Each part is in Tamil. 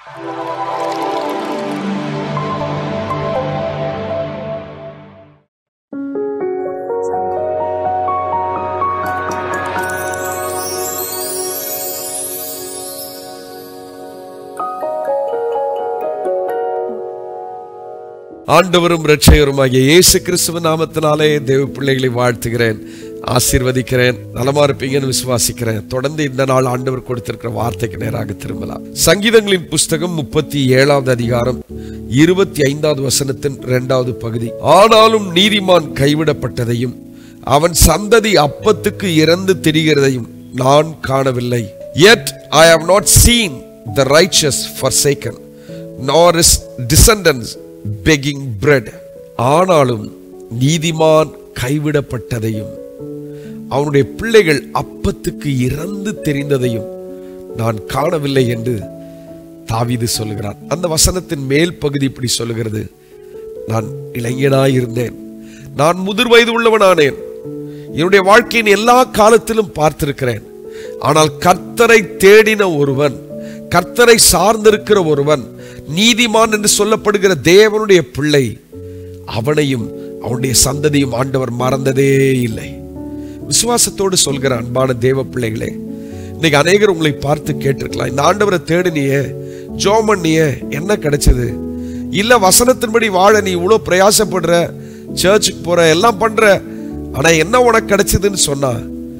ஆண்டவரும் இரட்சகருமாகிய இயேசு கிறிஸ்துவ நாமத்தினாலே தேவ பிள்ளைகளை வாழ்த்துகிறேன் ஆசீர்வதிக்கிறேன் நலமா இருப்பீங்கன்னு விசுவாசிக்கிறேன் தொடர்ந்து இந்த நாள் ஆண்டவர் கொடுத்திருக்கிற வார்த்தைக்கு நேராக திரும்பலாம் சங்கீதங்களின் புஸ்தகம் முப்பத்தி ஏழாவது அதிகாரம் இருபத்தி ஐந்தாவது வசனத்தின் இரண்டாவது பகுதி ஆனாலும் நீதிமான் கைவிடப்பட்டதையும் அவன் சந்ததி அப்பத்துக்கு இறந்து திரிகிறதையும் நான் காணவில்லை yet I have not seen the righteous forsaken nor his descendants begging bread ஆனாலும் நீதிமான் கைவிடப்பட்டதையும் அவனுடைய பிள்ளைகள் அப்பத்துக்கு இறந்து தெரிந்ததையும் நான் காணவில்லை என்று தாவீது சொல்லுகிறான் அந்த வசனத்தின் மேல் பகுதி இப்படி சொல்லுகிறது நான் இளைஞனாயிருந்தேன் நான் முதிர் வயது உள்ளவனானேன் என்னுடைய வாழ்க்கையின் எல்லா காலத்திலும் பார்த்திருக்கிறேன் ஆனால் கர்த்தரை தேடின ஒருவன் கர்த்தரை சார்ந்திருக்கிற ஒருவன் நீதிமான் என்று சொல்லப்படுகிற தேவனுடைய பிள்ளை அவனையும் அவனுடைய சந்ததியும் ஆண்டவர் மறந்ததே இல்லை விசுவாசத்தோடு சொல்கிற அன்பான தேவ பிள்ளைகளே இன்னைக்கு அநேகர் உங்களை பார்த்து கேட்டிருக்கலாம் இந்த ஆண்டவரை தேடினியே ஜோம் பண்ணியே என்ன கிடைச்சது இல்ல வசனத்தின்படி வாழ நீ இவ்வளவு பிரயாசப்படுற சர்ச்சுக்கு போற எல்லாம் பண்ற ஆனா என்ன உனக்கு கிடைச்சதுன்னு சொன்னா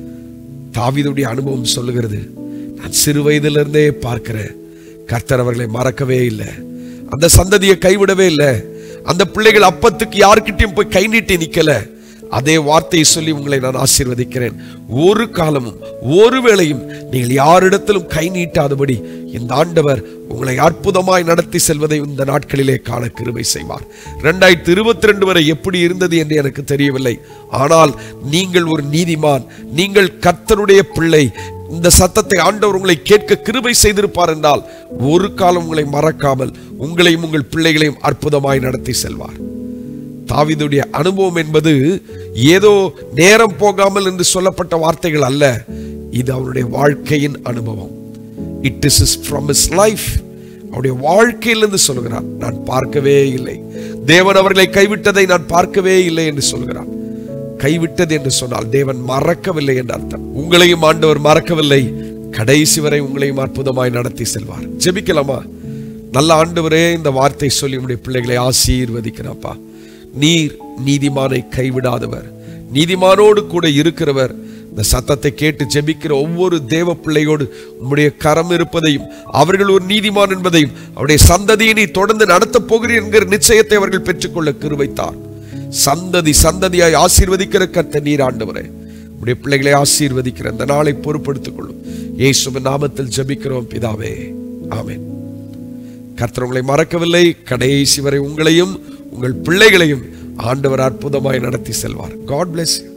தாவீதுடைய அனுபவம் சொல்லுகிறது நான் சிறு வயதிலிருந்தே பார்க்கிறேன் கர்த்தர் அவர்களை மறக்கவே இல்லை அந்த சந்ததியை கைவிடவே இல்லை அந்த பிள்ளைகள் அப்பத்துக்கு யார்கிட்டயும் போய் கை நீட்டி நிக்கல அதே வார்த்தையை சொல்லி உங்களை நான் ஆசீர்வதிக்கிறேன் ஒரு காலமும் ஒரு வேளையும் நீங்கள் யாரிடத்திலும் கை நீட்டாதபடி இந்த ஆண்டவர் உங்களை அற்புதமாய் நடத்தி செல்வதை இந்த நாட்களிலே காண கிருபை செய்வார் ரெண்டாயிரத்தி இருபத்தி ரெண்டு வரை எப்படி இருந்தது என்று எனக்கு தெரியவில்லை ஆனால் நீங்கள் ஒரு நீதிமான் நீங்கள் கர்த்தருடைய பிள்ளை இந்த சத்தத்தை ஆண்டவர் உங்களை கேட்க கிருபை செய்திருப்பார் என்றால் ஒரு காலம் உங்களை மறக்காமல் உங்களையும் உங்கள் பிள்ளைகளையும் அற்புதமாய் நடத்தி செல்வார் தாவீதுடைய அனுபவம் என்பது ஏதோ நேரம் போகாமல் என்று சொல்லப்பட்ட வார்த்தைகள் அல்ல இது அவருடைய வாழ்க்கையின் அனுபவம் it is is from is life அவருடைய வாழ்க்கையிலிருந்து சொல்கிறார் நான் பார்க்கவே இல்லை தேவன் அவர்களை கைவிட்டதை நான் பார்க்கவே இல்லை என்று சொல்கிறார் கைவிட்டது என்று சொன்னால் தேவன் மறக்கவில்லை என்று அர்த்தம் உங்களையும் ஆண்டவர் மறக்கவில்லை கடைசி வரை உங்களையும் அற்புதமாய் நடத்தி செல்வார் ஜெபிக்கலாமா நல்ல ஆண்டவரே இந்த வார்த்தை சொல்லி உடைய பிள்ளைகளை ஆசீர்வதிக்கிறாப்பா நீர் நீதிமானை கைவிடாதவர் நீதிமானோடு கூட இருக்கிறவர் இந்த சத்தத்தை கேட்டு ஜெபிக்கிற ஒவ்வொரு தேவ பிள்ளையோடு உம்முடைய கரம் இருப்பதையும் அவர்கள் ஒரு நீதிமான் என்பதையும் அவருடைய சந்ததியை நீ தொடர்ந்து நடத்தப் போகிறீர் என்கிற நிச்சயத்தை அவர்கள் பெற்றுக்கொள்ள கிருவைத்தார் சந்ததி சந்ததியாய் ஆசீர்வதிக்கிற கர்த்த நீர் ஆண்டவரே உடைய பிள்ளைகளை ஆசீர்வதிக்கிற இந்த நாளை பொறுப்படுத்திக் கொள்ளும் இயேசுவின் நாமத்தில் ஜெபிக்கிறோம் பிதாவே ஆமென் கர்த்தர் உங்களை மறக்கவில்லை கடைசி வரை உங்களையும் உங்கள் பிள்ளைகளையும் ஆண்டவர் அற்புதமாய் நடத்தி செல்வார் காட் bless you